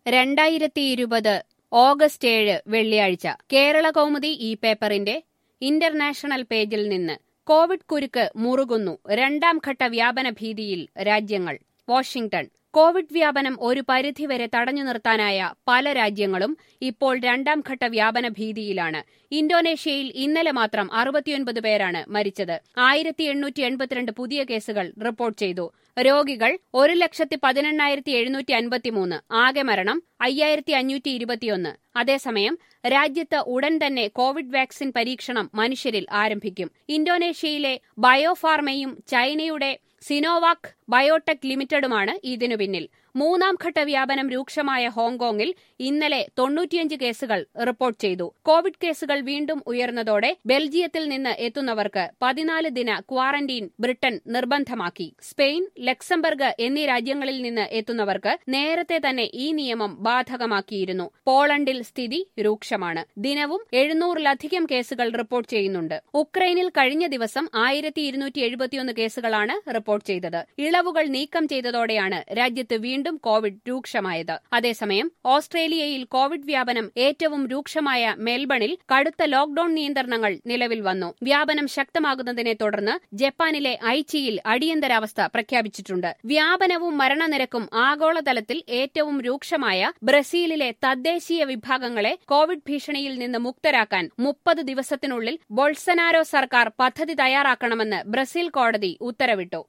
രണ്ടായിരത്തി ഇരുപത് ഓഗസ്റ്റ് ഏഴ് വെള്ളിയാഴ്ച കേരള കൗമുദി ഈ പേപ്പറിന്റെ ഇന്റർനാഷണൽ പേജിൽ നിന്ന് കോവിഡ് കുരുക്ക് മുറുകുന്നു രണ്ടാം ഘട്ട വ്യാപന ഭീതിയിൽ രാജ്യങ്ങൾ വാഷിംഗ്ടൺ കോവിഡ് വ്യാപനം ഒരു പരിധിവരെ തടഞ്ഞു നിർത്താനായ പല രാജ്യങ്ങളും ഇപ്പോൾ രണ്ടാം ഘട്ട വ്യാപന ഭീതിയിലാണ് ഇന്തോനേഷ്യയിൽ ഇന്നലെ മാത്രം അറുപത്തിയൊൻപത് പേരാണ് മരിച്ചത് ആയിരത്തി എണ്ണൂറ്റി എൺപത്തിരണ്ട് പുതിയ കേസുകൾ റിപ്പോർട്ട് ചെയ്തു രോഗികൾ ഒരു ലക്ഷത്തി പതിനെണ്ണായിരത്തി എഴുന്നൂറ്റി അൻപത്തിമൂന്ന് ആകെ മരണം അയ്യായിരത്തി അഞ്ഞൂറ്റി ഇരുപത്തിയൊന്ന് അതേസമയം രാജ്യത്ത് ഉടൻ തന്നെ കോവിഡ് വാക്സിൻ പരീക്ഷണം മനുഷ്യരിൽ ആരംഭിക്കും ഇന്തോനേഷ്യയിലെ ബയോഫാർമയും ചൈനയുടെ സിനോവാക് ബയോടെക് ലിമിറ്റഡുമാണ് ഇതിനു പിന്നിൽ മൂന്നാം ഘട്ട വ്യാപനം രൂക്ഷമായ ഹോങ്കോങ്ങിൽ ഇന്നലെ തൊണ്ണൂറ്റിയഞ്ച് കേസുകൾ റിപ്പോർട്ട് ചെയ്തു കോവിഡ് കേസുകൾ വീണ്ടും ഉയർന്നതോടെ ബെൽജിയത്തിൽ നിന്ന് എത്തുന്നവർക്ക് പതിനാല് ദിന ക്വാറന്റീൻ ബ്രിട്ടൻ നിർബന്ധമാക്കി സ്പെയിൻ ലക്സംബർഗ് എന്നീ രാജ്യങ്ങളിൽ നിന്ന് എത്തുന്നവർക്ക് നേരത്തെ തന്നെ ഈ നിയമം ബാധകമാക്കിയിരുന്നു പോളണ്ടിൽ സ്ഥിതി രൂക്ഷമാണ് ദിനവും എഴുന്നൂറിലധികം കേസുകൾ റിപ്പോർട്ട് ചെയ്യുന്നുണ്ട് ഉക്രൈനിൽ കഴിഞ്ഞ ദിവസം ആയിരത്തി ഇരുന്നൂറ്റി എഴുപത്തിയൊന്ന് കേസുകളാണ് റിപ്പോർട്ട് ചെയ്തത് ഇളവുകൾ നീക്കം ചെയ്തതോടെയാണ് രാജ്യത്ത് വീണ്ടും കോവിഡ് രൂക്ഷമായത് അതേസമയം ഓസ്ട്രേലിയയിൽ കോവിഡ് വ്യാപനം ഏറ്റവും രൂക്ഷമായ മെൽബണിൽ കടുത്ത ലോക്ഡൌൺ നിയന്ത്രണങ്ങൾ നിലവിൽ വന്നു വ്യാപനം ശക്തമാകുന്നതിനെ തുടർന്ന് ജപ്പാനിലെ ഐച്ചിയിൽ അടിയന്തരാവസ്ഥ പ്രഖ്യാപിച്ചിട്ടുണ്ട് വ്യാപനവും മരണനിരക്കും ആഗോളതലത്തിൽ ഏറ്റവും രൂക്ഷമായ ബ്രസീലിലെ തദ്ദേശീയ വിഭാഗങ്ങളെ കോവിഡ് ഭീഷണിയിൽ നിന്ന് മുക്തരാക്കാൻ മുപ്പത് ദിവസത്തിനുള്ളിൽ ബൊൾസനാരോ സർക്കാർ പദ്ധതി തയ്യാറാക്കണമെന്ന് ബ്രസീൽ കോടതി ഉത്തരവിട്ടു